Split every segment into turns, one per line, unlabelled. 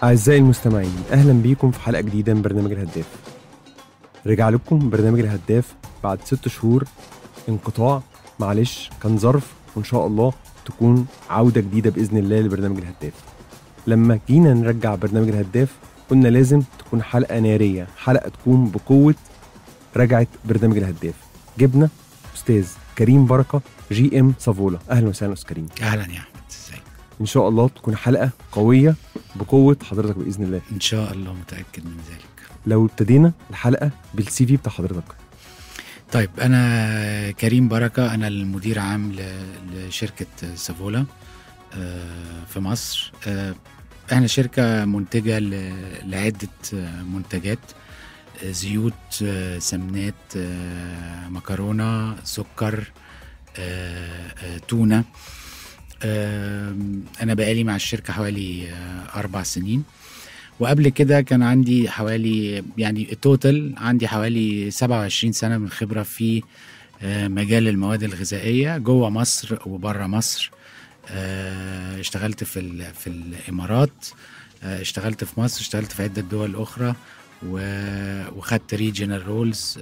أعزائي المستمعين أهلا بيكم في حلقة جديدة من برنامج الهداف رجع لكم برنامج الهداف بعد ست شهور انقطاع معلش كان ظرف وإن شاء الله تكون عودة جديدة بإذن الله لبرنامج الهداف لما جينا نرجع برنامج الهداف قلنا لازم تكون حلقة نارية حلقة تكون بقوة رجعت برنامج الهداف جبنا أستاذ كريم بركة جي ام صافولا أهلا وسهلا أستاذ كريم
اهلا يا احمد ازيك
إن شاء الله تكون حلقة قوية بقوة حضرتك بإذن الله
ان شاء الله متاكد من ذلك
لو ابتدينا الحلقه بالسي في بتاع حضرتك
طيب انا كريم بركه انا المدير عام ل- لشركه سافولا آه، في مصر آه، احنا شركه منتجه ل- لعده آه، منتجات آه، زيوت آه، سمنات آه، مكرونه سكر آه، آه، تونه آه، انا بقالي مع الشركه حوالي آه، اربع سنين وقبل كده كان عندي حوالي يعني التوتال عندي حوالي 27 سنه من خبره في آه، مجال المواد الغذائيه جوه مصر وبره مصر آه، اشتغلت في ال- في الامارات آه، اشتغلت في مصر اشتغلت في عده دول اخرى و- وخدت ريجنال رولز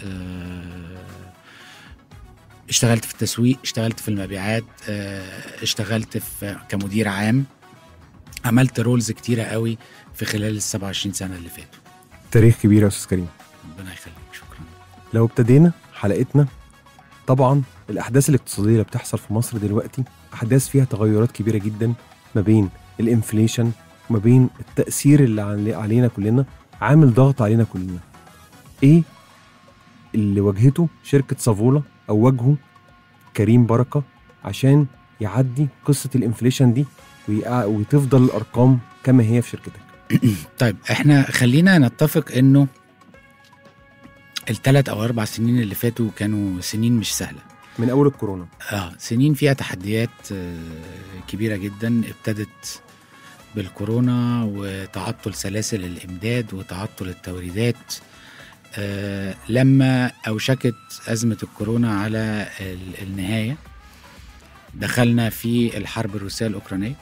اشتغلت في التسويق اشتغلت في المبيعات آه، اشتغلت في كمدير عام عملت رولز كتيره قوي في خلال ال 27 سنه اللي فاتوا
تاريخ كبير يا استاذ كريم
ربنا يخليك شكرا
لو ابتدينا حلقتنا طبعا الاحداث الاقتصاديه اللي بتحصل في مصر دلوقتي احداث فيها تغيرات كبيره جدا ما بين الانفليشن وما بين التاثير اللي عل- علينا كلنا عامل ضغط علينا كلنا ايه اللي واجهته شركه صافولا او واجهه كريم بركه عشان يعدي قصه الانفليشن دي ويقع- وتفضل الارقام كما هي في شركتك
طيب احنا خلينا نتفق انه الثلاث او اربع سنين اللي فاتوا كانوا سنين مش سهله
من اول الكورونا
اه سنين فيها تحديات آه، كبيره جدا ابتدت بالكورونا وتعطل سلاسل الامداد وتعطل التوريدات آه لما اوشكت ازمه الكورونا على ال- النهايه دخلنا في الحرب الروسيه الاوكرانيه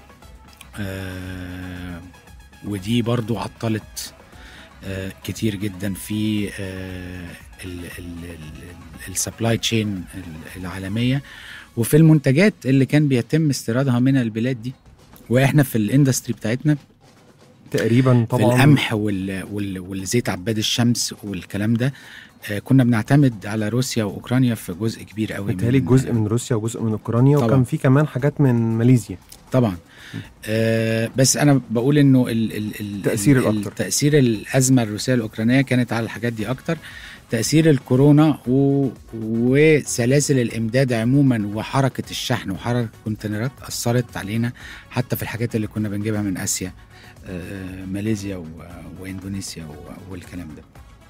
آه ودي برضو عطلت آه كتير جدا في السبلاي تشين العالميه وفي المنتجات اللي كان بيتم استيرادها من البلاد دي واحنا في الاندستري بتاعتنا
تقريبا
في
طبعا
القمح وال... وال... والزيت عباد الشمس والكلام ده آه كنا بنعتمد على روسيا واوكرانيا في جزء كبير قوي
بالتالي جزء من روسيا وجزء من اوكرانيا
طبعاً.
وكان في كمان حاجات من ماليزيا
طبعا آه بس انا بقول انه ال ال ال
تأثير
ال-
الأكتر.
تاثير الازمه الروسيه الاوكرانيه كانت على الحاجات دي اكتر تاثير الكورونا و... وسلاسل الامداد عموما وحركه الشحن وحركه الكونتينرات اثرت علينا حتى في الحاجات اللي كنا بنجيبها من اسيا آه ماليزيا و... واندونيسيا و... والكلام ده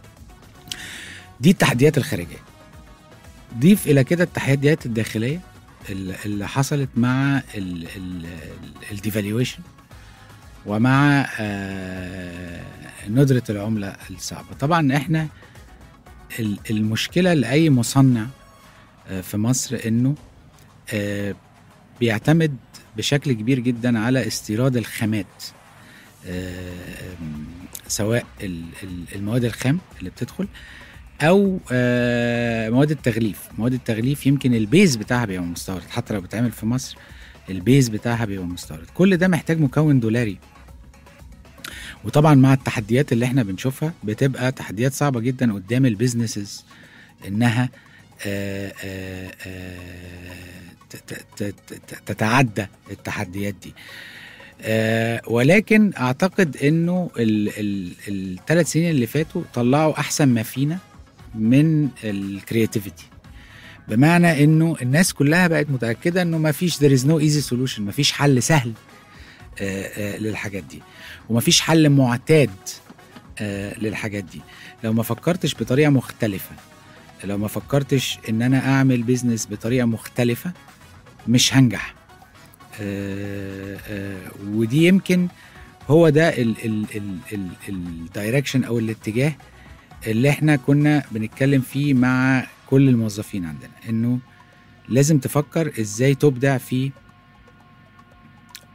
دي التحديات الخارجيه ضيف الى كده التحديات الداخليه اللي اللي حصلت مع الديفالويشن ومع آه، ندرة العملة الصعبة طبعا احنا ال- المشكلة لأي مصنع آه، في مصر انه آه، بيعتمد بشكل كبير جدا على استيراد الخامات آه، آم، سواء ال- ال- المواد الخام اللي بتدخل او آه، مواد التغليف مواد التغليف يمكن البيز بتاعها بيبقى مستورد حتى لو بتعمل في مصر البيز بتاعها بيبقى مستورد كل ده محتاج مكون دولاري وطبعا مع التحديات اللي احنا بنشوفها بتبقى تحديات صعبه جدا قدام البيزنسز انها آه، آه، آه، ت- ت- ت- ت- تتعدى التحديات دي آه، ولكن اعتقد انه الثلاث سنين اللي فاتوا طلعوا احسن ما فينا من الكرياتيفيتي بمعنى انه الناس كلها بقت متاكده انه ما فيش there is no easy solution ما فيش حل سهل آه، آه، للحاجات دي وما فيش حل معتاد آه، للحاجات دي لو ما فكرتش بطريقه مختلفه لو ما فكرتش ان انا اعمل بيزنس بطريقه مختلفه مش هنجح آه، آه، ودي يمكن هو ده الدايركشن او الاتجاه اللي احنا كنا بنتكلم فيه مع كل الموظفين عندنا انه لازم تفكر ازاي تبدع في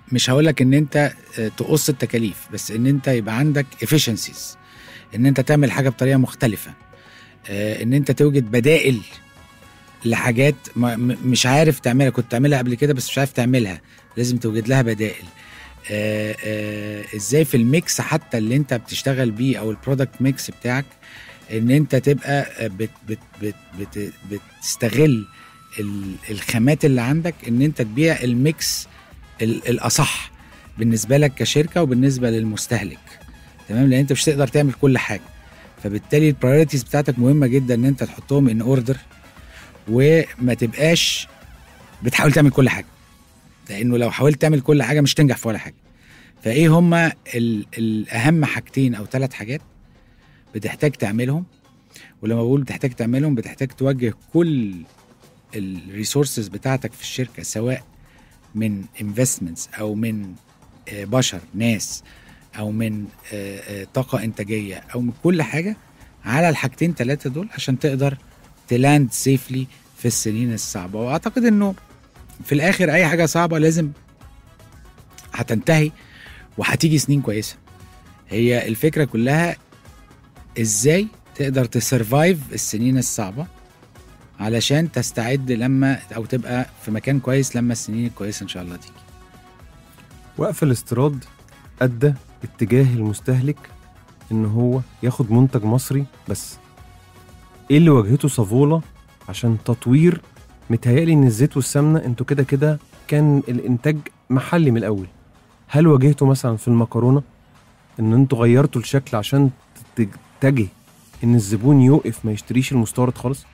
مش هقول لك ان انت آه، تقص التكاليف بس ان انت يبقى عندك efficiencies ان انت تعمل حاجه بطريقه مختلفه آه، ان انت توجد بدائل لحاجات ما م- مش عارف تعملها كنت تعملها قبل كده بس مش عارف تعملها لازم توجد لها بدائل آه، آه، ازاي في الميكس حتى اللي انت بتشتغل بيه او البرودكت ميكس بتاعك ان انت تبقى آه، بت بت بت بت بتستغل ال- الخامات اللي عندك ان انت تبيع الميكس ال- الاصح بالنسبه لك كشركه وبالنسبه للمستهلك تمام لان انت مش تقدر تعمل كل حاجه فبالتالي البرايورتيز بتاعتك مهمه جدا ان انت تحطهم ان اوردر وما تبقاش بتحاول تعمل كل حاجه لانه لو حاولت تعمل كل حاجه مش تنجح في ولا حاجه فايه هما ال- الاهم حاجتين او ثلاث حاجات بتحتاج تعملهم ولما بقول بتحتاج تعملهم بتحتاج توجه كل الريسورسز بتاعتك في الشركه سواء من انفستمنتس او من آه، بشر ناس او من آه، آه، طاقه انتاجيه او من كل حاجه على الحاجتين ثلاثه دول عشان تقدر تلاند سيفلي في السنين الصعبه واعتقد انه في الاخر اي حاجه صعبه لازم هتنتهي وهتيجي سنين كويسه هي الفكره كلها ازاي تقدر تسرفايف السنين الصعبه علشان تستعد لما او تبقى في مكان كويس لما السنين الكويسه ان شاء الله تيجي
وقف الاستيراد ادى اتجاه المستهلك ان هو ياخد منتج مصري بس ايه اللي واجهته صافولا عشان تطوير متهيألي ان الزيت والسمنه انتوا كده كده كان الانتاج محلي من الاول هل واجهتوا مثلا في المكرونه ان انتوا غيرتوا الشكل عشان تتجه ان الزبون يوقف ما يشتريش المستورد خالص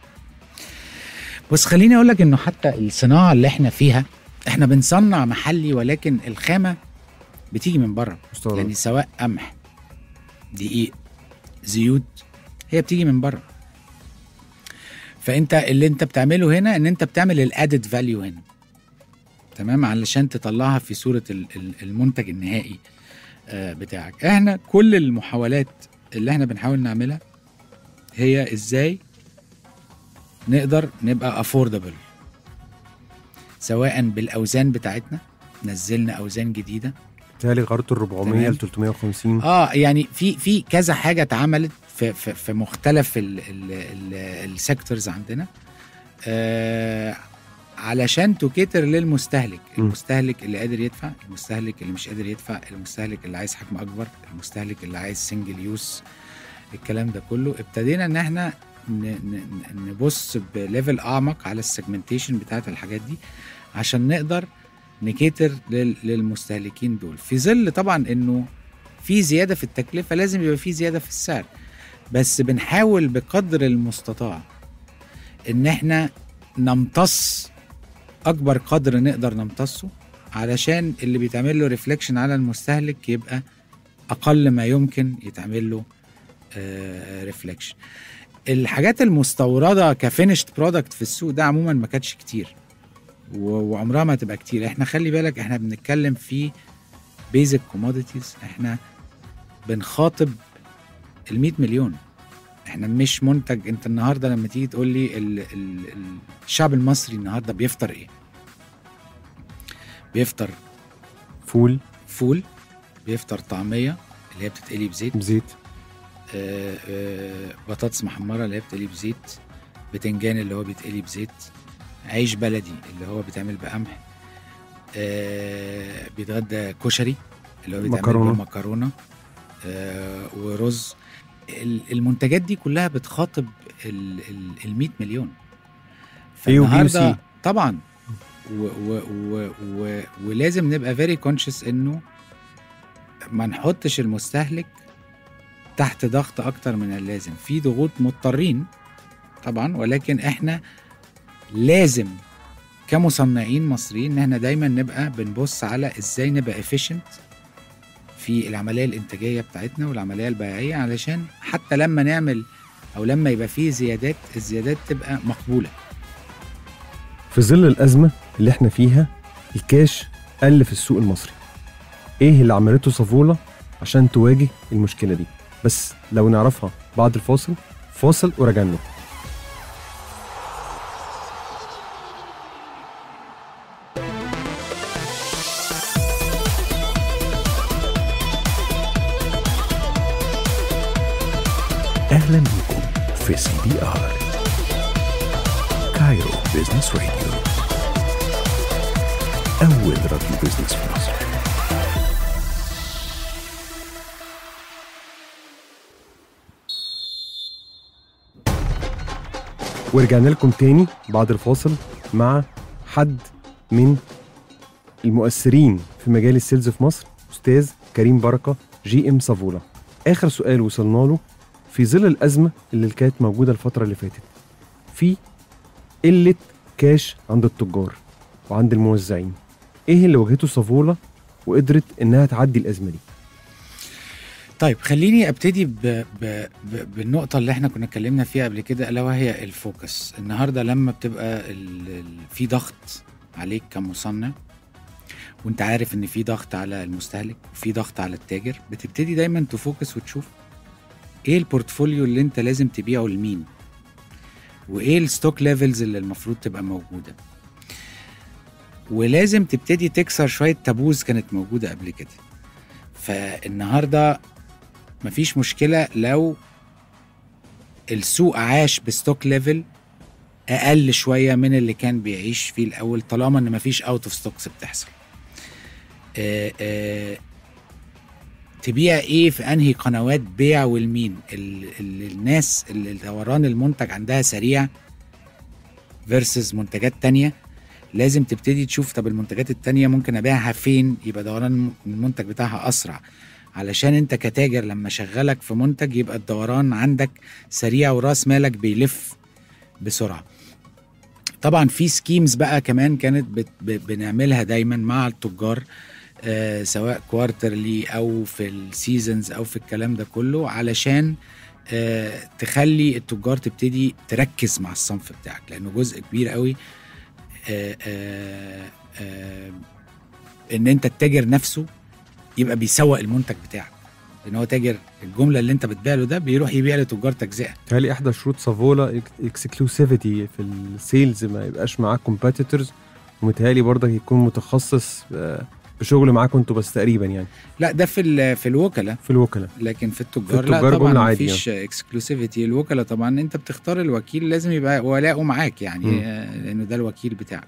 بص خليني اقول لك انه حتى الصناعه اللي احنا فيها احنا بنصنع محلي ولكن الخامه بتيجي من بره
مستورد
يعني سواء قمح دقيق زيوت هي بتيجي من بره فانت اللي انت بتعمله هنا ان انت بتعمل الادد فاليو هنا تمام علشان تطلعها في صوره ال- ال- المنتج النهائي آه، بتاعك احنا كل المحاولات اللي احنا بنحاول نعملها هي ازاي نقدر نبقى افوردبل سواء بالاوزان بتاعتنا نزلنا اوزان جديده
متهيألي غيرتوا ال 400
تمام.
ل 350
اه يعني في في كذا حاجه اتعملت في في, في مختلف السيكتورز عندنا آه علشان تكتر للمستهلك
م.
المستهلك اللي قادر يدفع المستهلك اللي مش قادر يدفع المستهلك اللي عايز حجم اكبر المستهلك اللي عايز سنجل يوز الكلام ده كله ابتدينا ان احنا ن- ن- نبص بليفل اعمق على السيجمنتيشن بتاعت الحاجات دي عشان نقدر نكتر لل- للمستهلكين دول في ظل طبعا انه في زياده في التكلفه لازم يبقى في زياده في السعر بس بنحاول بقدر المستطاع ان احنا نمتص اكبر قدر نقدر نمتصه علشان اللي بيتعمل له ريفليكشن على المستهلك يبقى اقل ما يمكن يتعمل له ريفليكشن الحاجات المستورده كفينيشد برودكت في السوق ده عموما ما كانتش كتير و- وعمرها ما هتبقى كتير احنا خلي بالك احنا بنتكلم في بيزك كوموديتيز احنا بنخاطب ال 100 مليون احنا مش منتج انت النهارده لما تيجي تقول لي ال ال ال الشعب المصري النهارده بيفطر ايه؟ بيفطر
فول
فول بيفطر طعميه اللي هي بتتقلي بزيت
بزيت
آه، آه، بطاطس محمره اللي هي بتقلي بزيت بتنجان اللي هو بيتقلي بزيت عيش بلدي اللي هو بيتعمل بقمح آه، بيتغدى كشري اللي هو بيتعمل
مكرونة.
بمكرونه آه، ورز ال- المنتجات دي كلها بتخاطب ال ال 100 مليون
A و B و C.
فالنهارده طبعا و و و و ولازم نبقى فيري كونشس انه ما نحطش المستهلك تحت ضغط اكتر من اللازم في ضغوط مضطرين طبعا ولكن احنا لازم كمصنعين مصريين ان احنا دايما نبقى بنبص على ازاي نبقى efficient في العمليه الانتاجيه بتاعتنا والعمليه البيعيه علشان حتى لما نعمل او لما يبقى فيه زيادات الزيادات تبقى مقبوله
في ظل الأزمة اللي احنا فيها الكاش قل في السوق المصري ايه اللي عملته صافولا عشان تواجه المشكلة دي بس لو نعرفها بعد الفاصل فاصل وراجعنا
أهلا بكم في سي بي آر كايرو بيزنس راديو أول راديو بيزنس في مصر
ورجعنا لكم تاني بعد الفاصل مع حد من المؤثرين في مجال السيلز في مصر استاذ كريم بركه جي ام صافولا اخر سؤال وصلنا له في ظل الازمه اللي كانت موجوده الفتره اللي فاتت في قله كاش عند التجار وعند الموزعين ايه اللي واجهته صافولا وقدرت انها تعدي الازمه دي
طيب خليني ابتدي ب... ب... ب... بالنقطه اللي احنا كنا اتكلمنا فيها قبل كده الا وهي الفوكس النهارده لما بتبقى ال... ال... في ضغط عليك كمصنع وانت عارف ان في ضغط على المستهلك وفي ضغط على التاجر بتبتدي دايما تفوكس وتشوف ايه البورتفوليو اللي انت لازم تبيعه لمين وايه الستوك ليفلز اللي المفروض تبقى موجوده ولازم تبتدي تكسر شويه تابوز كانت موجوده قبل كده فالنهارده مفيش مشكله لو السوق عاش بستوك ليفل اقل شويه من اللي كان بيعيش فيه الاول طالما ان مفيش اوت اوف ستوكس بتحصل آه، آه، تبيع ايه في انهي قنوات بيع والمين ال- ال- الناس اللي دوران المنتج عندها سريع فيرسز منتجات تانية لازم تبتدي تشوف طب المنتجات التانية ممكن ابيعها فين يبقى دوران المنتج بتاعها اسرع علشان انت كتاجر لما شغلك في منتج يبقى الدوران عندك سريع وراس مالك بيلف بسرعه طبعا في سكيمز بقى كمان كانت بت ب- بنعملها دايما مع التجار آه سواء كوارترلي او في السيزونز او في الكلام ده كله علشان آه تخلي التجار تبتدي تركز مع الصنف بتاعك لانه جزء كبير قوي آه آه آه ان انت التاجر نفسه يبقى بيسوق المنتج بتاعك لان هو تاجر الجمله اللي انت بتبيع له ده بيروح يبيع لتجار تجزئه
تهيألي احدى شروط سافولا اكسكلوسيفيتي في السيلز ما يبقاش معاك كومبيتيتورز ومتهيألي برضك يكون متخصص آه، بشغل معاكم انتوا بس تقريبا يعني
لا ده في ال- في الوكلاء
في الوكلاء
لكن في التجار,
في التجار
لا طبعا
جملة عادي
مفيش اكسكلوسيفيتي الوكلاء طبعا انت بتختار الوكيل لازم يبقى ولاؤه معاك يعني
مم.
آه، لانه ده الوكيل بتاعك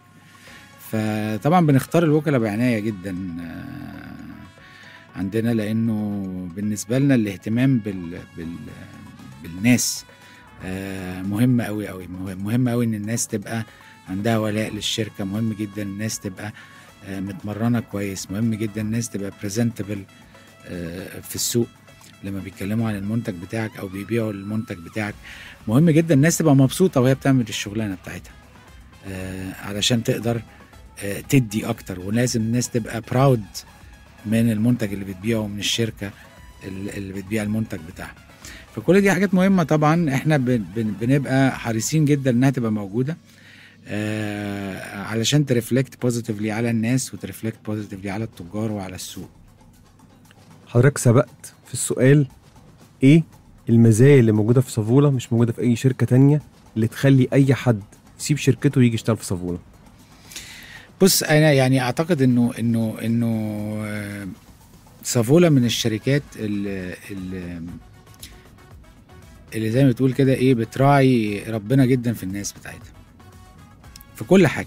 فطبعا بنختار الوكلاء بعنايه جدا آه، عندنا لانه بالنسبه لنا الاهتمام بال بال بالناس آه، مهم قوي قوي مهم قوي ان الناس تبقى عندها ولاء للشركه مهم جدا الناس تبقى آه، متمرنه كويس مهم جدا الناس تبقى بريزنتبل في السوق لما بيتكلموا عن المنتج بتاعك او بيبيعوا المنتج بتاعك مهم جدا الناس تبقى مبسوطه وهي بتعمل الشغلانه بتاعتها آه، علشان تقدر آه، تدي اكتر ولازم الناس تبقى براود من المنتج اللي بتبيعه ومن الشركه اللي اللي بتبيع المنتج بتاعها فكل دي حاجات مهمه طبعا احنا بن- بن- بنبقى حريصين جدا انها تبقى موجوده آه علشان ترفلكت بوزيتيفلي على الناس وترفلكت بوزيتيفلي على التجار وعلى السوق
حضرتك سبقت في السؤال ايه المزايا اللي موجوده في صافولا مش موجوده في اي شركه تانية اللي تخلي اي حد يسيب شركته ويجي يشتغل في صافولا
بص انا يعني اعتقد انه انه انه آه، سافولا من الشركات اللي, اللي اللي زي ما بتقول كده ايه بتراعي ربنا جدا في الناس بتاعتها في كل حاجه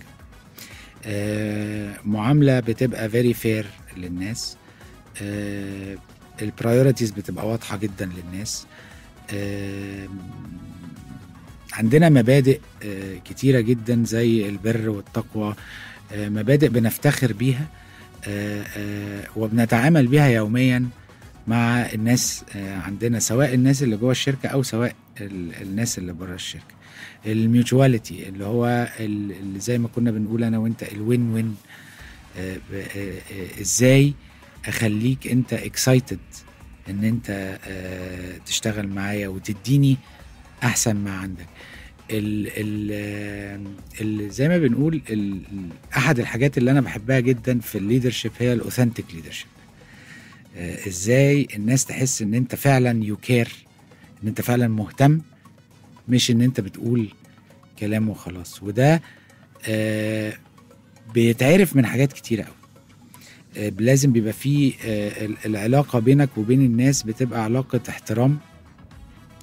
آه معامله بتبقى فيري فير للناس آه البرايورتيز بتبقى واضحه جدا للناس آه عندنا مبادئ آه كتيره جدا زي البر والتقوى آه مبادئ بنفتخر بيها آه آه وبنتعامل بيها يوميا مع الناس آه عندنا سواء الناس اللي جوه الشركه او سواء ال- الناس اللي بره الشركه الميوتواليتي اللي هو ال- اللي زي ما كنا بنقول انا وانت الوين وين آه، ب- آه، آه، ازاي اخليك انت اكسايتد ان انت آه، تشتغل معايا وتديني احسن ما عندك ال ال ال زي ما بنقول ال ال- احد الحاجات اللي انا بحبها جدا في الليدرشيب هي الاوثنتيك ليدرشيب ازاي الناس تحس ان انت فعلا يو كير ان انت فعلا مهتم مش ان انت بتقول كلام وخلاص وده آه بيتعرف من حاجات كتيرة قوي آه لازم بيبقى فيه آه ال- العلاقة بينك وبين الناس بتبقى علاقة احترام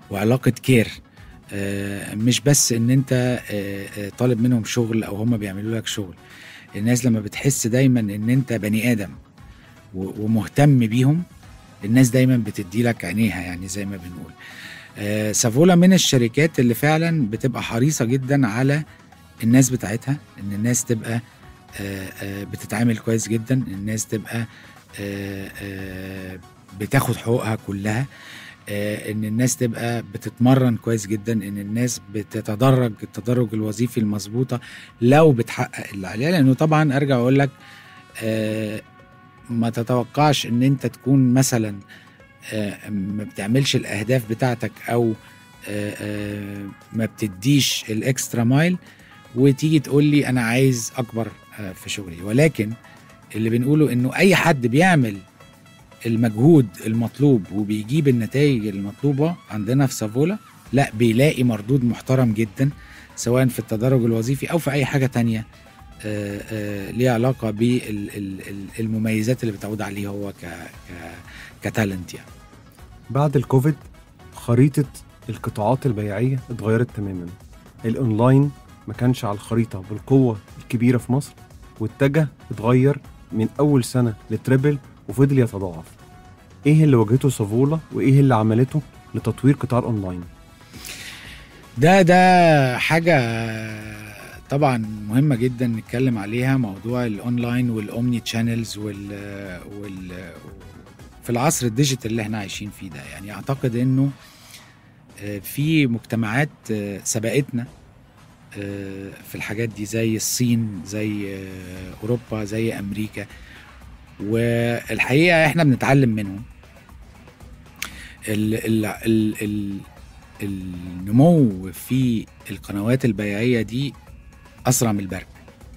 وعلاقه كير آه، مش بس ان انت آه، آه، طالب منهم شغل او هم بيعملوا لك شغل الناس لما بتحس دايما ان انت بني ادم و- ومهتم بيهم الناس دايما بتدي لك عينيها يعني زي ما بنقول آه، سافولا من الشركات اللي فعلا بتبقى حريصه جدا على الناس بتاعتها ان الناس تبقى آه، آه، بتتعامل كويس جدا الناس تبقى آه، آه، بتاخد حقوقها كلها آه، ان الناس تبقى بتتمرن كويس جدا ان الناس بتتدرج التدرج الوظيفي المظبوطه لو بتحقق اللي عليها لانه طبعا ارجع اقول لك آه، ما تتوقعش ان انت تكون مثلا آه، ما بتعملش الاهداف بتاعتك او آه، آه، ما بتديش الاكسترا مايل وتيجي تقول لي انا عايز اكبر آه، في شغلي ولكن اللي بنقوله انه اي حد بيعمل المجهود المطلوب وبيجيب النتائج المطلوبه عندنا في سافولا لا بيلاقي مردود محترم جدا سواء في التدرج الوظيفي او في اي حاجه تانية آه، آه، ليها علاقه بالمميزات اللي بتعود عليه هو ك ك كتالنت يعني
بعد الكوفيد خريطة القطاعات البيعية اتغيرت تماما الأونلاين ما كانش على الخريطة بالقوة الكبيرة في مصر واتجه اتغير من أول سنة لتريبل وفضل يتضاعف إيه اللي واجهته سافولا وإيه اللي عملته لتطوير قطاع الأونلاين
ده ده حاجة طبعا مهمة جدا نتكلم عليها موضوع الاونلاين والاومني تشانلز وال وال في العصر الديجيتال اللي احنا عايشين فيه ده يعني اعتقد انه آه، في مجتمعات آه، سبقتنا آه، في الحاجات دي زي الصين زي آه، اوروبا زي امريكا والحقيقه احنا بنتعلم منهم ال ال ال ال النمو في القنوات البيعيه دي اسرع من البرق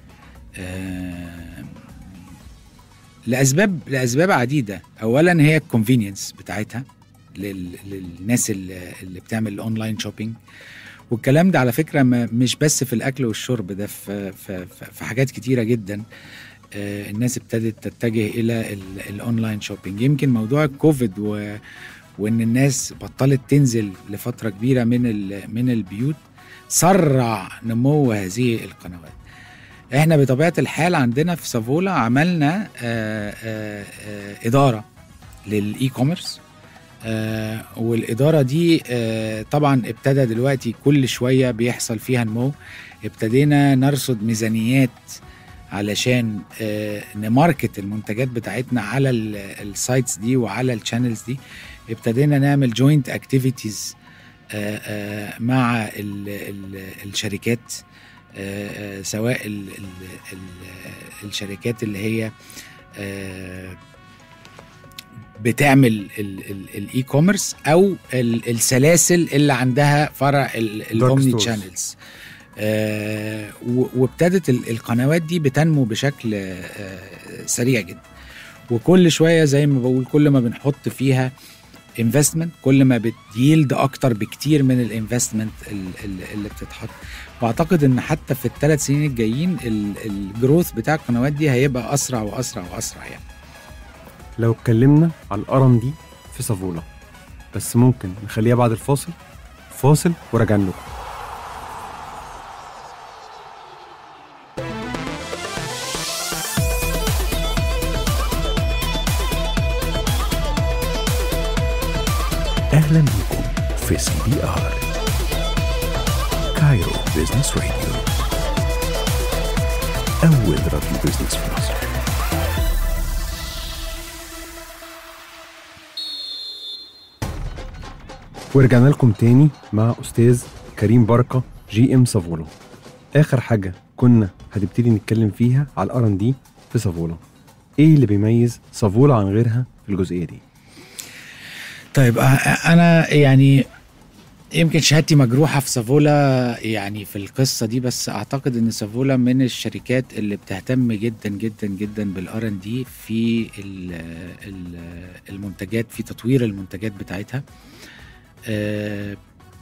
آم، لاسباب لاسباب عديده اولا هي الكونفينينس بتاعتها لل- للناس اللي اللي بتعمل الاونلاين شوبينج والكلام ده على فكره ما- مش بس في الاكل والشرب ده في في, في- في حاجات كتيره جدا آه، الناس ابتدت تتجه الى ال- الاونلاين شوبينج يمكن موضوع الكوفيد و وان الناس بطلت تنزل لفتره كبيره من ال- من البيوت سرع نمو هذه القنوات احنا بطبيعه الحال عندنا في سافولا عملنا آه، آه، آه، اداره للاي كوميرس آه والاداره دي آه طبعا ابتدى دلوقتي كل شويه بيحصل فيها نمو ابتدينا نرصد ميزانيات علشان آه نماركت المنتجات بتاعتنا على ال- السايتس دي وعلى الشانلز دي ابتدينا نعمل جوينت اكتيفيتيز مع ال ال الشركات آه، آه، سواء ال ال ال الشركات اللي هي آه، بتعمل الاي كوميرس او ال- السلاسل اللي عندها فرع الاومني
stores.
تشانلز آه، و- وابتدت ال- القنوات دي بتنمو بشكل آه، سريع جدا وكل شويه زي ما بقول كل ما بنحط فيها انفستمنت كل ما بتيلد اكتر بكتير من الانفستمنت اللي بتتحط واعتقد ان حتى في الثلاث سنين الجايين الجروث بتاع القنوات دي هيبقى اسرع واسرع واسرع يعني
لو اتكلمنا على الارم دي في سافولا بس ممكن نخليها بعد الفاصل فاصل وراجعين لكم
أهلا بكم في سي بي آر كايرو بيزنس راديو أول راديو بيزنس في مصر
ورجعنا لكم تاني مع استاذ كريم بركه جي ام سافولا اخر حاجه كنا هنبتدي نتكلم فيها على الار ان دي في سافولا ايه اللي بيميز سافولا عن غيرها في الجزئيه دي
طيب أ- انا يعني يمكن شهادتي مجروحه في سافولا يعني في القصه دي بس اعتقد ان سافولا من الشركات اللي بتهتم جدا جدا جدا بالار ان دي في ال- ال- المنتجات في تطوير المنتجات بتاعتها آه،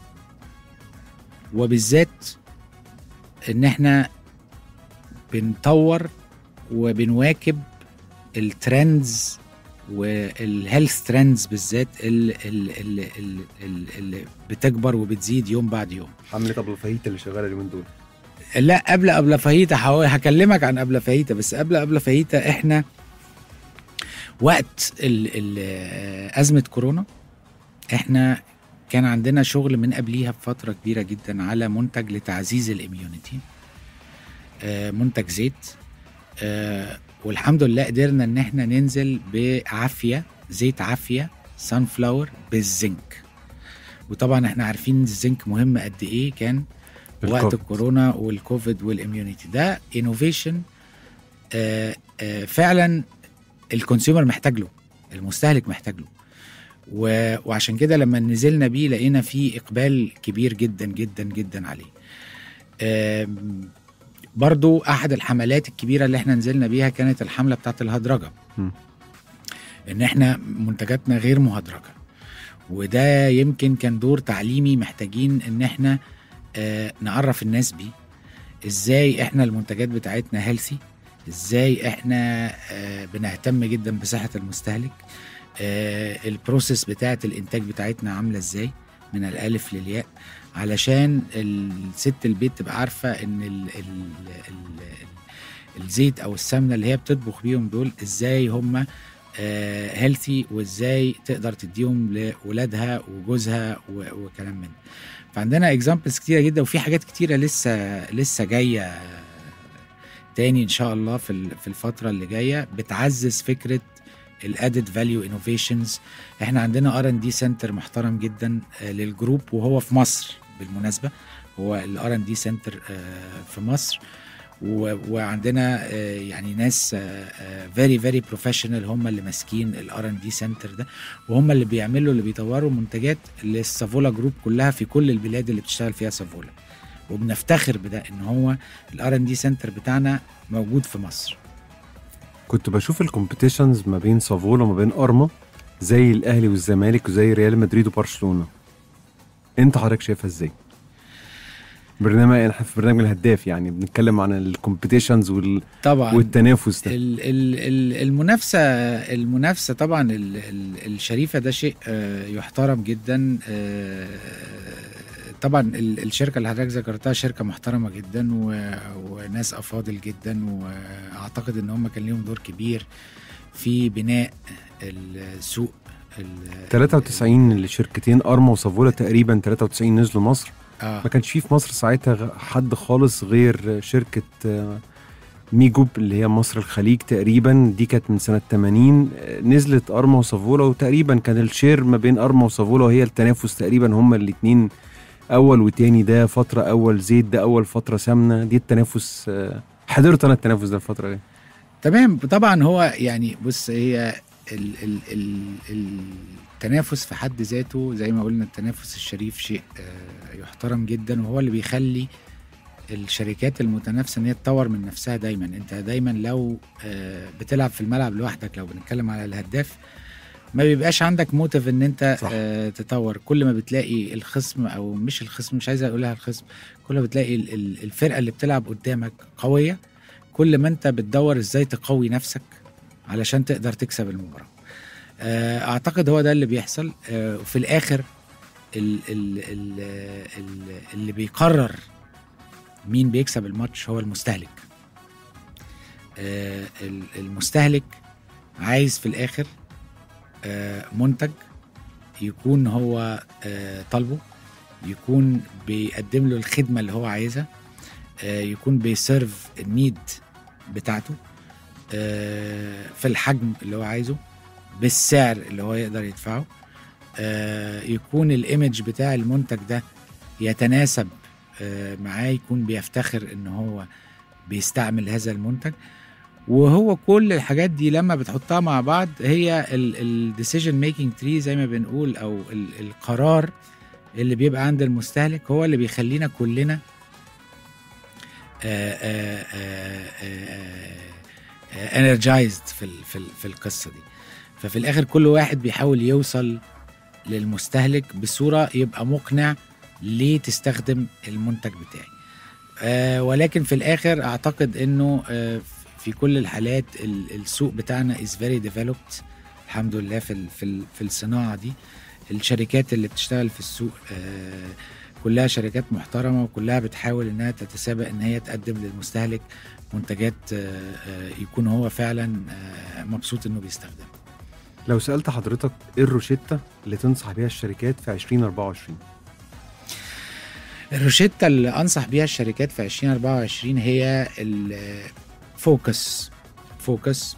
وبالذات ان احنا بنطور وبنواكب الترندز والهيلث ترندز بالذات اللي, اللي, اللي, اللي بتكبر وبتزيد يوم بعد يوم
حمله ابو فاهيتا اللي شغاله اليومين دول
لا قبل قبل فاهيتا هو- هكلمك عن قبل فاهيتا بس قبل قبل فاهيتا احنا وقت ال ال ازمه كورونا احنا كان عندنا شغل من قبليها بفتره كبيره جدا على منتج لتعزيز الاميونيتي آه، منتج زيت آه، والحمد لله قدرنا ان احنا ننزل بعافيه زيت عافيه سان فلاور بالزنك وطبعا احنا عارفين الزنك مهم قد ايه كان وقت
بالكوفيد.
الكورونا والكوفيد والاميونيتي ده انوفيشن فعلا الكونسيومر محتاج له المستهلك محتاج له و- وعشان كده لما نزلنا بيه لقينا فيه اقبال كبير جدا جدا جدا عليه آم، برضو احد الحملات الكبيره اللي احنا نزلنا بيها كانت الحمله بتاعت الهدرجه
مم.
ان احنا منتجاتنا غير مهدرجه وده يمكن كان دور تعليمي محتاجين ان احنا آه، نعرف الناس بيه ازاي احنا المنتجات بتاعتنا هيلثي ازاي احنا آه، بنهتم جدا بصحه المستهلك آه، البروسيس بتاعه الانتاج بتاعتنا عامله ازاي من الالف للياء علشان الست البيت تبقى عارفه ان ال ال ال ال الزيت او السمنه اللي هي بتطبخ بيهم دول ازاي هم هيلثي وازاي تقدر تديهم لاولادها وجوزها و- وكلام من ده. فعندنا اكزامبلز كتيره جدا وفي حاجات كتيره لسه لسه جايه تاني ان شاء الله في ال- في الفتره اللي جايه بتعزز فكره الادد فاليو انوفيشنز احنا عندنا ار ان دي سنتر محترم جدا آه، للجروب وهو في مصر بالمناسبه هو الار ان دي سنتر في مصر و- وعندنا آه، يعني ناس فيري فيري بروفيشنال هم اللي ماسكين الار ان دي سنتر ده وهم اللي بيعملوا اللي بيطوروا منتجات للسافولا جروب كلها في كل البلاد اللي بتشتغل فيها سافولا وبنفتخر بده ان هو الار ان دي سنتر بتاعنا موجود في مصر
كنت بشوف الكومبيتيشنز ما بين صافولا وما بين ارما زي الاهلي والزمالك وزي ريال مدريد وبرشلونه انت حضرتك شايفها ازاي برنامج احنا في برنامج الهداف يعني بنتكلم عن الكومبيتيشنز وال...
طبعا
والتنافس ده
ال- ال- ال- المنافسه المنافسه طبعا ال- ال- الشريفه ده شيء آه، يحترم جدا آه، طبعا ال- الشركه اللي حضرتك ذكرتها شركه محترمه جدا و- وناس افاضل جدا واعتقد ان هم كان ليهم دور كبير في بناء السوق ال-
93 لشركتين ارما وصافولا تقريبا 93 نزلوا مصر
اه
ما كانش فيه في مصر ساعتها غ- حد خالص غير شركة آه، ميجوب اللي هي مصر الخليج تقريبا دي كانت من سنة 80 آه، نزلت أرما وصافولا وتقريبا كان الشير ما بين أرما وصافولا وهي التنافس تقريبا هما الاتنين أول وتاني ده فترة أول زيت ده أول فترة سمنة دي التنافس آه، حضرت أنا التنافس ده الفترة دي
تمام طبعا هو يعني بص هي ال ال ال التنافس في حد ذاته زي ما قلنا التنافس الشريف شيء آه، يحترم جدا وهو اللي بيخلي الشركات المتنافسه ان هي تطور من نفسها دايما انت دايما لو آه، بتلعب في الملعب لوحدك لو بنتكلم على الهداف ما بيبقاش عندك موتيف ان انت
صح.
آه تطور كل ما بتلاقي الخصم او مش الخصم مش عايز اقولها الخصم كل ما بتلاقي ال- ال- الفرقه اللي بتلعب قدامك قويه كل ما انت بتدور ازاي تقوي نفسك علشان تقدر تكسب المباراه آه، اعتقد هو ده اللي بيحصل آه، وفي الاخر ال ال ال ال اللي بيقرر مين بيكسب الماتش هو المستهلك آه، ال- المستهلك عايز في الاخر آه، منتج يكون هو آه، طالبه يكون بيقدم له الخدمه اللي هو عايزها آه، يكون بيسيرف النيد بتاعته آه، في الحجم اللي هو عايزه بالسعر اللي هو يقدر يدفعه آه، يكون الايمج بتاع المنتج ده يتناسب آه، معاه يكون بيفتخر ان هو بيستعمل هذا المنتج وهو كل الحاجات دي لما بتحطها مع بعض هي الديسيجن ميكنج تري زي ما بنقول او ال- القرار اللي بيبقى عند المستهلك هو اللي بيخلينا كلنا انرجايزد في ال- في ال- في القصه دي ففي الاخر كل واحد بيحاول يوصل للمستهلك بصوره يبقى مقنع ليه تستخدم المنتج بتاعي آه ولكن في الاخر اعتقد انه آه في كل الحالات ال- السوق بتاعنا is very developed الحمد لله في ال- في ال- في الصناعه دي الشركات اللي بتشتغل في السوق آه، كلها شركات محترمه وكلها بتحاول انها تتسابق ان هي تقدم للمستهلك منتجات آه، آه، يكون هو فعلا آه، مبسوط انه بيستخدمها
لو سالت حضرتك ايه الروشته اللي تنصح بيها الشركات في 2024
الروشتة اللي أنصح بيها الشركات في 2024 هي الفوكس فوكس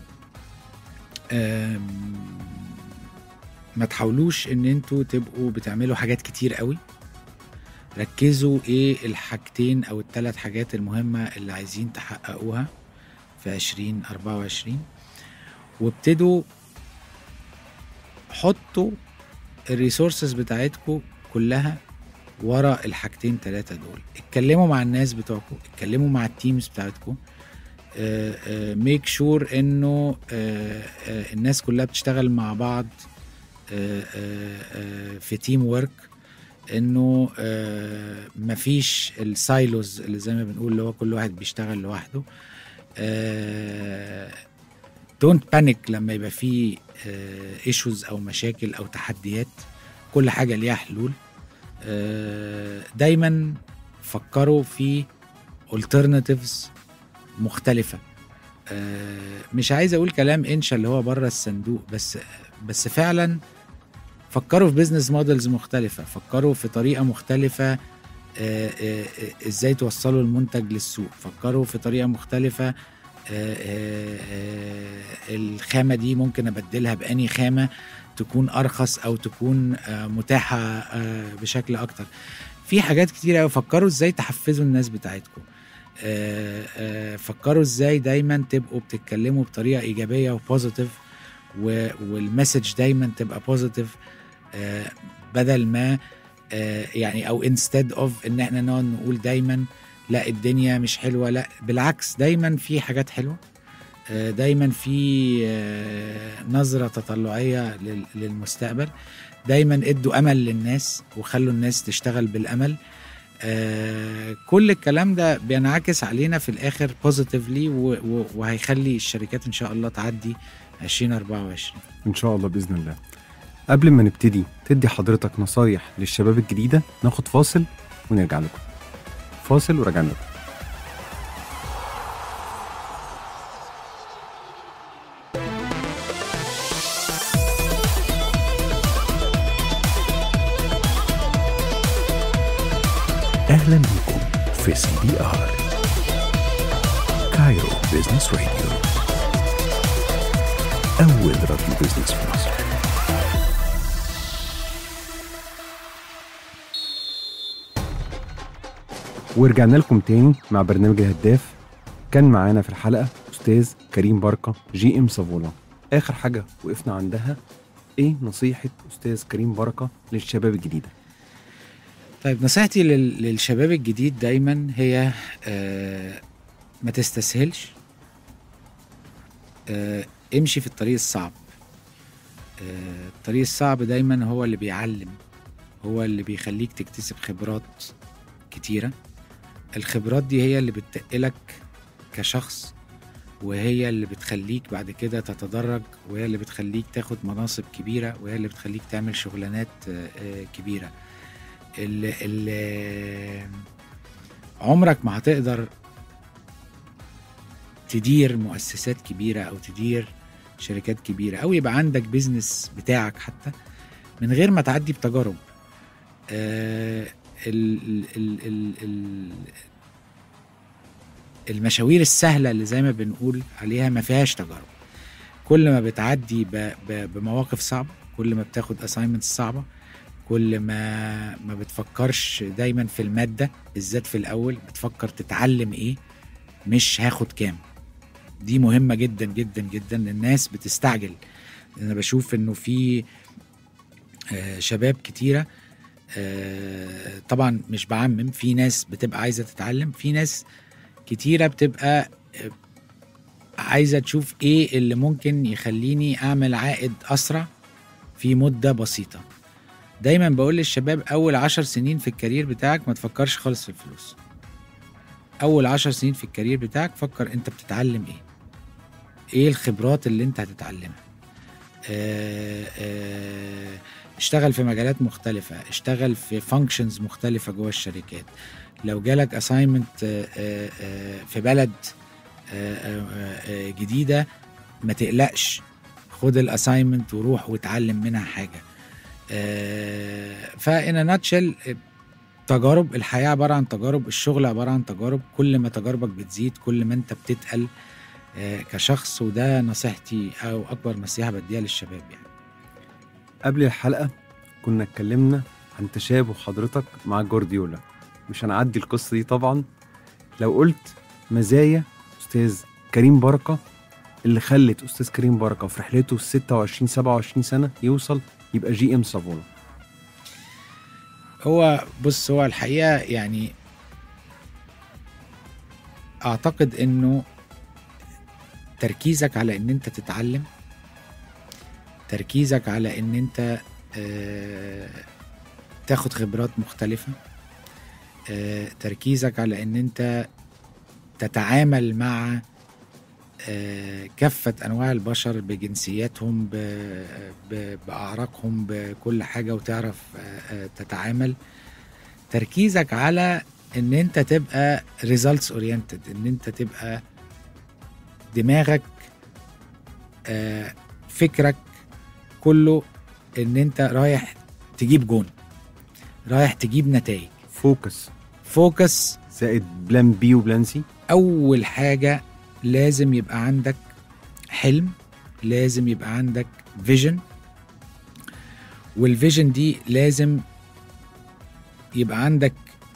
ما تحاولوش ان انتوا تبقوا بتعملوا حاجات كتير قوي ركزوا ايه الحاجتين او الثلاث حاجات المهمة اللي عايزين تحققوها في 2024 وابتدوا حطوا الريسورسز بتاعتكم كلها ورا الحاجتين ثلاثة دول اتكلموا مع الناس بتوعكم اتكلموا مع التيمز بتاعتكم ميك شور انه آه، آه، الناس كلها بتشتغل مع بعض آه، آه، آه، في تيم ورك انه آه، مفيش السايلوز اللي زي ما بنقول اللي هو كل واحد بيشتغل لوحده دونت بانيك لما يبقى فيه ايشوز او مشاكل او تحديات كل حاجه ليها حلول آه، دايما فكروا في alternatives مختلفة آه، مش عايز اقول كلام انشا اللي هو بره الصندوق بس بس فعلا فكروا في بيزنس موديلز مختلفة فكروا في طريقة مختلفة آه، آه، آه، ازاي توصلوا المنتج للسوق فكروا في طريقة مختلفة آه، آه، آه، الخامة دي ممكن ابدلها بأني خامة تكون ارخص او تكون آه، متاحه آه، بشكل اكتر في حاجات كتير قوي فكروا ازاي تحفزوا الناس بتاعتكم آه، آه، فكروا ازاي دايما تبقوا بتتكلموا بطريقه ايجابيه وبوزيتيف والمسج دايما تبقى بوزيتيف بدل ما آه، يعني او انستد اوف ان احنا نقعد نقول دايما لا الدنيا مش حلوه لا بالعكس دايما في حاجات حلوه آه، دايما في آه، نظره تطلعيه لل- للمستقبل دايما ادوا امل للناس وخلوا الناس تشتغل بالامل آه، كل الكلام ده بينعكس علينا في الاخر بوزيتيفلي وهيخلي الشركات ان شاء الله تعدي 2024
ان شاء الله باذن الله قبل ما نبتدي تدي حضرتك نصايح للشباب الجديده ناخد فاصل ونرجع لكم فاصل وراجعنا لكم
أهلا بكم في سي بي آر كايرو بيزنس راديو أول راديو بيزنس في مصر
ورجعنا لكم تاني مع برنامج الهداف كان معانا في الحلقه استاذ كريم بركه جي ام صافولا اخر حاجه وقفنا عندها ايه نصيحه استاذ كريم بركه للشباب الجديده
طيب نصيحتي لل- للشباب الجديد دايما هي آه، ما تستسهلش آه، امشي في الطريق الصعب آه، الطريق الصعب دايما هو اللي بيعلم هو اللي بيخليك تكتسب خبرات كتيرة الخبرات دي هي اللي بتتقلك كشخص وهي اللي بتخليك بعد كده تتدرج وهي اللي بتخليك تاخد مناصب كبيرة وهي اللي بتخليك تعمل شغلانات آه، آه، كبيرة ال ال عمرك ما هتقدر تدير مؤسسات كبيرة أو تدير شركات كبيرة أو يبقى عندك بيزنس بتاعك حتى من غير ما تعدي بتجارب آه ال ال ال ال ال المشاوير السهلة اللي زي ما بنقول عليها ما فيهاش تجارب كل ما بتعدي ب- ب- بمواقف صعبة كل ما بتاخد اساينمنتس صعبة كل ما ما بتفكرش دايما في المادة بالذات في الأول بتفكر تتعلم إيه مش هاخد كام دي مهمة جدا جدا جدا الناس بتستعجل أنا بشوف إنه في آه، شباب كتيرة آه، طبعا مش بعمم في ناس بتبقى عايزة تتعلم في ناس كتيرة بتبقى آه، عايزة تشوف إيه اللي ممكن يخليني أعمل عائد أسرع في مدة بسيطة دايما بقول للشباب اول عشر سنين في الكارير بتاعك ما تفكرش خالص في الفلوس اول عشر سنين في الكارير بتاعك فكر انت بتتعلم ايه ايه الخبرات اللي انت هتتعلمها آه، آه، اشتغل في مجالات مختلفة اشتغل في فانكشنز مختلفة جوه الشركات لو جالك اساينمنت في بلد آه، آه، آه، جديدة ما تقلقش خد الاساينمنت وروح واتعلم منها حاجة فإن ناتشل تجارب الحياة عبارة عن تجارب الشغل عبارة عن تجارب كل ما تجاربك بتزيد كل ما انت بتتقل آه، كشخص وده نصيحتي او اكبر نصيحة بديها للشباب يعني
قبل الحلقة كنا اتكلمنا عن تشابه حضرتك مع جوارديولا مش هنعدي القصة دي طبعا لو قلت مزايا أستاذ كريم بركة اللي خلت أستاذ كريم بركة في رحلته في 26 27 سنة يوصل يبقى جي ام سافونا
هو بص هو الحقيقة يعني اعتقد انه تركيزك على ان انت تتعلم تركيزك على ان انت آه، تاخد خبرات مختلفة آه، تركيزك على ان انت تتعامل مع آه، كافة انواع البشر بجنسياتهم ب- ب- باعراقهم بكل حاجة وتعرف آه، آه، تتعامل تركيزك على ان انت تبقى results oriented ان انت تبقى دماغك آه، فكرك كله ان انت رايح تجيب جون رايح تجيب نتائج
فوكس
فوكس
زائد بلان بي وبلان سي
اول حاجه لازم يبقى عندك حلم لازم يبقى عندك فيجن والفيجن دي لازم يبقى عندك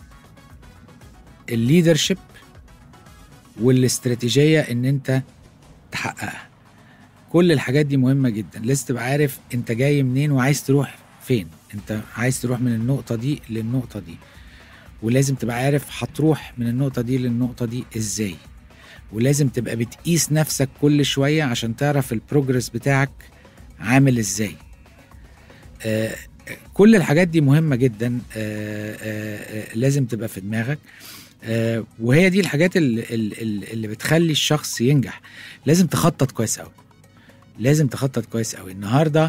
الليدرشيب والاستراتيجيه ان انت تحققها كل الحاجات دي مهمه جدا لازم تبقى عارف انت جاي منين وعايز تروح فين انت عايز تروح من النقطه دي للنقطه دي ولازم تبقى عارف هتروح من النقطه دي للنقطه دي ازاي ولازم تبقى بتقيس نفسك كل شويه عشان تعرف البروجرس بتاعك عامل ازاي آه كل الحاجات دي مهمه جدا آه آه آه لازم تبقى في دماغك آه وهي دي الحاجات اللي, اللي, اللي بتخلي الشخص ينجح لازم تخطط كويس قوي لازم تخطط كويس قوي النهارده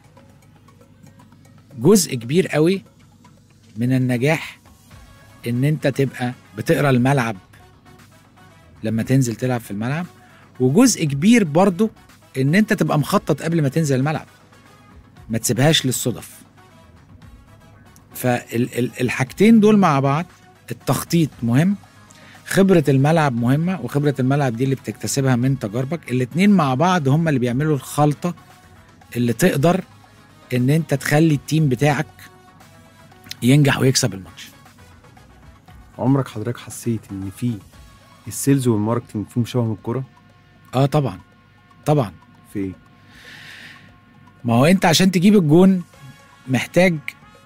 جزء كبير قوي من النجاح ان انت تبقى بتقرا الملعب لما تنزل تلعب في الملعب وجزء كبير برضو ان انت تبقى مخطط قبل ما تنزل الملعب ما تسيبهاش للصدف فالحاجتين دول مع بعض التخطيط مهم خبرة الملعب مهمة وخبرة الملعب دي اللي بتكتسبها من تجاربك الاتنين مع بعض هم اللي بيعملوا الخلطة اللي تقدر ان انت تخلي التيم بتاعك ينجح ويكسب الماتش
عمرك حضرتك حسيت ان في السيلز والماركتنج فيهم شبه من الكوره
اه طبعا طبعا
في ايه
ما هو انت عشان تجيب الجون محتاج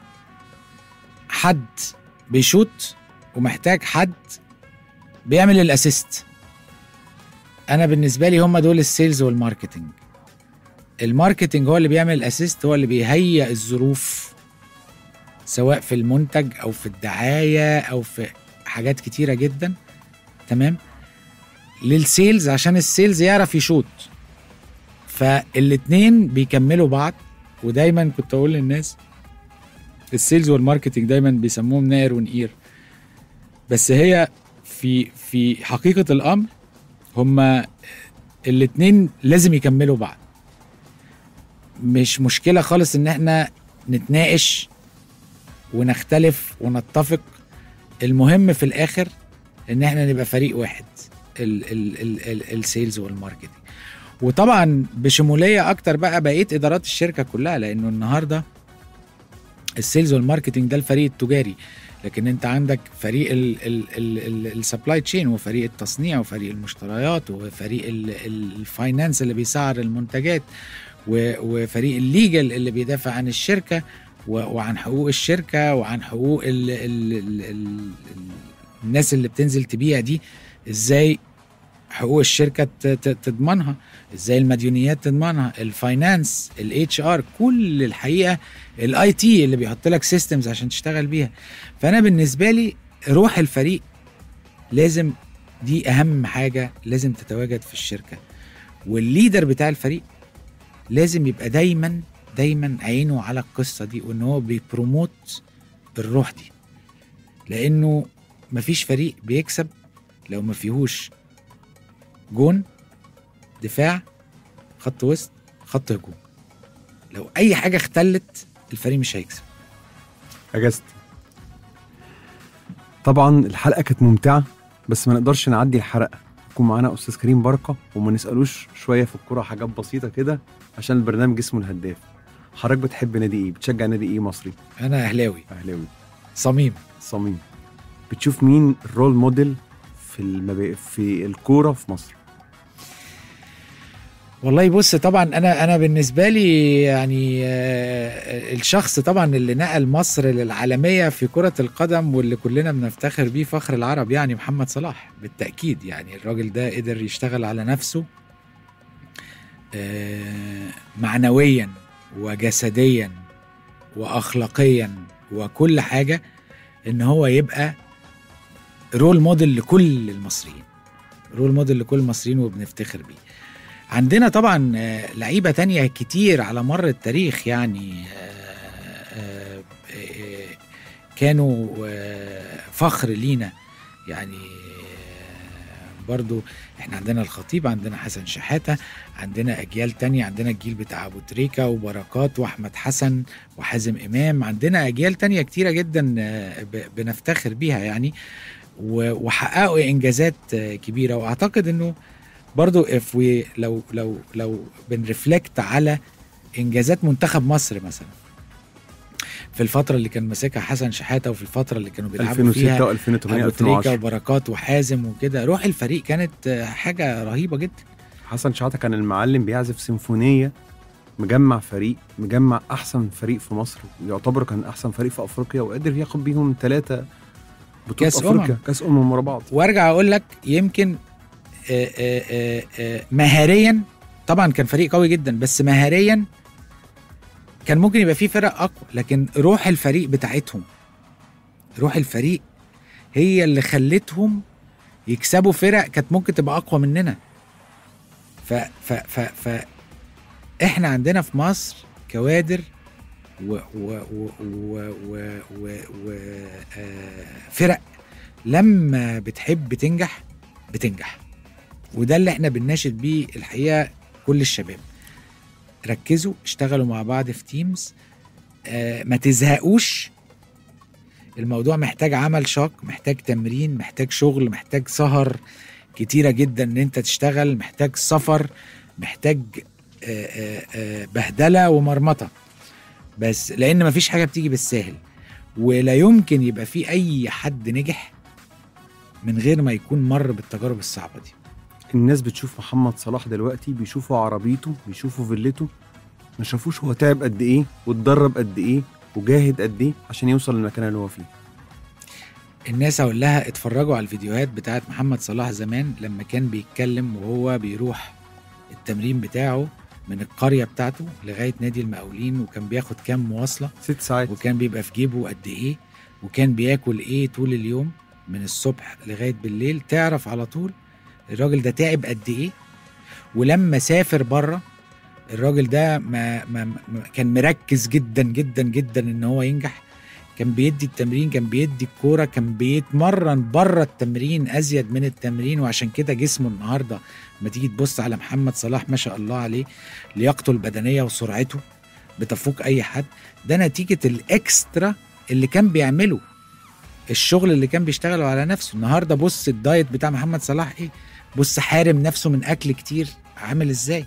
حد بيشوت ومحتاج حد بيعمل الاسيست انا بالنسبه لي هم دول السيلز والماركتنج الماركتنج هو اللي بيعمل الاسيست هو اللي بيهيئ الظروف سواء في المنتج او في الدعايه او في حاجات كتيره جدا تمام للسيلز عشان السيلز يعرف يشوت فالاتنين بيكملوا بعض ودايما كنت اقول للناس السيلز والماركتنج دايما بيسموهم نائر ونقير بس هي في في حقيقه الامر هما الاتنين لازم يكملوا بعض مش مشكله خالص ان احنا نتناقش ونختلف ونتفق المهم في الاخر ان احنا نبقى فريق واحد ال- ال- ال- ال- السيلز والماركتنج وطبعا بشموليه اكتر بقى بقيه ادارات الشركه كلها لانه النهارده السيلز والماركتنج ده الفريق التجاري لكن انت عندك فريق السبلاي تشين وفريق التصنيع وفريق المشتريات وفريق الفاينانس اللي بيسعر المنتجات و- وفريق الليجل اللي بيدافع عن الشركه و- وعن حقوق الشركه وعن حقوق ال ال ال ال الناس اللي بتنزل تبيع دي ازاي حقوق الشركه ت- ت- تضمنها ازاي المديونيات تضمنها الفاينانس الاتش ار كل الحقيقه الاي تي اللي بيحط لك سيستمز عشان تشتغل بيها فانا بالنسبه لي روح الفريق لازم دي اهم حاجه لازم تتواجد في الشركه والليدر بتاع الفريق لازم يبقى دايما دايما عينه على القصه دي وان هو بيبروموت الروح دي لانه مفيش فريق بيكسب لو ما فيهوش جون دفاع خط وسط خط هجوم لو اي حاجه اختلت الفريق مش هيكسب
اجازتي طبعا الحلقه كانت ممتعه بس ما نقدرش نعدي الحلقه يكون معانا استاذ كريم بركه وما نسالوش شويه في الكوره حاجات بسيطه كده عشان البرنامج اسمه الهداف حضرتك بتحب نادي ايه بتشجع نادي ايه مصري
انا اهلاوي
اهلاوي
صميم
صميم بتشوف مين الرول موديل في المب... في الكوره في مصر
والله بص طبعا انا انا بالنسبه لي يعني آه، الشخص طبعا اللي نقل مصر للعالميه في كره القدم واللي كلنا بنفتخر بيه فخر العرب يعني محمد صلاح بالتاكيد يعني الراجل ده قدر يشتغل على نفسه آه، معنويا وجسديا واخلاقيا وكل حاجه ان هو يبقى رول موديل لكل المصريين رول موديل لكل المصريين وبنفتخر بيه عندنا طبعا آه، لعيبة تانية كتير على مر التاريخ يعني آه، آه، آه، كانوا آه، فخر لينا يعني آه، برضو احنا عندنا الخطيب عندنا حسن شحاتة عندنا أجيال تانية عندنا الجيل بتاع أبو تريكة وبركات وأحمد حسن وحازم إمام عندنا أجيال تانية كتيرة جدا آه، ب- بنفتخر بيها يعني و- وحققوا إنجازات آه، كبيرة وأعتقد إنه برضو if we لو لو لو بنرفلكت على انجازات منتخب مصر مثلا في الفترة اللي كان ماسكها حسن شحاتة وفي الفترة اللي كانوا بيلعبوا
2006
فيها
و2008
ابو تريكة
2010
وبركات وحازم وكده روح الفريق كانت آه، حاجة رهيبة جدا
حسن شحاته كان المعلم بيعزف سيمفونيه مجمع فريق مجمع احسن فريق في مصر يعتبر كان احسن فريق في افريقيا وقدر ياخد بيهم ثلاثه بطولة
كأس
افريقيا
أمم.
كاس امم ورا بعض
وارجع اقول لك يمكن آه، آه، آه، آه، مهاريا طبعا كان فريق قوي جدا بس مهاريا كان ممكن يبقى فيه فرق اقوى لكن روح الفريق بتاعتهم روح الفريق هي اللي خلتهم يكسبوا فرق كانت ممكن تبقى اقوى مننا ف ف ف ف احنا عندنا في مصر كوادر و و و و و و, و آه فرق لما بتحب تنجح بتنجح وده اللي احنا بنناشد بيه الحقيقه كل الشباب ركزوا اشتغلوا مع بعض في تيمز آه ما تزهقوش الموضوع محتاج عمل شاق محتاج تمرين محتاج شغل محتاج سهر كتيرة جدا ان انت تشتغل محتاج سفر محتاج آه آه آه بهدلة ومرمطة بس لان مفيش حاجة بتيجي بالساهل ولا يمكن يبقى في اي حد نجح من غير ما يكون مر بالتجارب الصعبة دي
الناس بتشوف محمد صلاح دلوقتي بيشوفوا عربيته بيشوفوا فيلته ما شافوش هو تعب قد ايه واتدرب قد ايه وجاهد قد ايه عشان يوصل للمكان اللي هو فيه
الناس اقول لها اتفرجوا على الفيديوهات بتاعت محمد صلاح زمان لما كان بيتكلم وهو بيروح التمرين بتاعه من القرية بتاعته لغاية نادي المقاولين وكان بياخد كام مواصلة
ست ساعات
وكان بيبقى في جيبه قد ايه وكان بياكل ايه طول اليوم من الصبح لغايه بالليل تعرف على طول الراجل ده تعب قد ايه ولما سافر بره الراجل ده ما, ما, ما كان مركز جدا جدا جدا ان هو ينجح كان بيدي التمرين كان بيدي الكوره كان بيتمرن بره التمرين ازيد من التمرين وعشان كده جسمه النهارده ما تيجي تبص على محمد صلاح ما شاء الله عليه لياقته البدنيه وسرعته بتفوق اي حد ده نتيجه الاكسترا اللي كان بيعمله الشغل اللي كان بيشتغله على نفسه النهارده بص الدايت بتاع محمد صلاح ايه بص حارم نفسه من اكل كتير عامل ازاي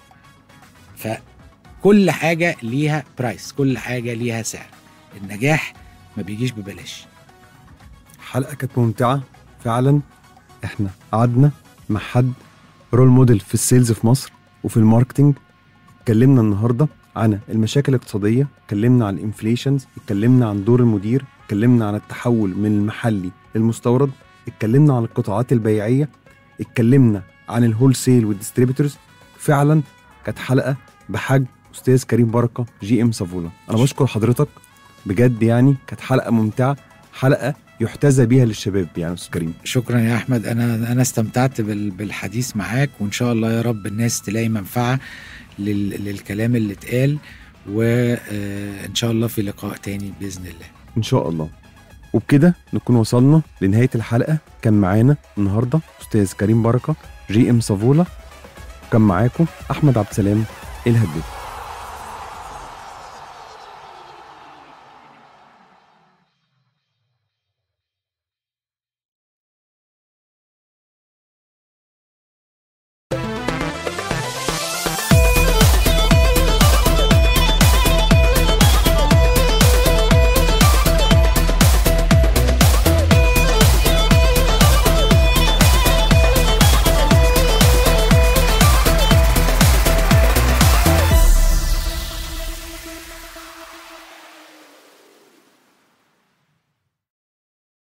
فكل حاجه ليها برايس كل حاجه ليها سعر النجاح ما بيجيش ببلاش
حلقه كانت ممتعه فعلا احنا قعدنا مع حد رول موديل في السيلز في مصر وفي الماركتنج اتكلمنا النهارده عن المشاكل الاقتصاديه اتكلمنا عن الانفليشنز اتكلمنا عن دور المدير اتكلمنا عن التحول من المحلي للمستورد اتكلمنا عن القطاعات البيعيه اتكلمنا عن الهول سيل والديستريبيتورز فعلا كانت حلقه بحج استاذ كريم بركه جي ام سافولا انا بشكر حضرتك بجد يعني كانت حلقه ممتعه حلقه يحتذى بيها للشباب يعني استاذ كريم
شكرا يا احمد انا انا استمتعت بال- بالحديث معاك وان شاء الله يا رب الناس تلاقي منفعه لل- للكلام اللي اتقال وان شاء الله في لقاء تاني باذن الله
ان شاء الله وبكده نكون وصلنا لنهايه الحلقه كان معانا النهارده استاذ كريم بركه جي ام صافولا وكان معاكم احمد عبد السلام الهداف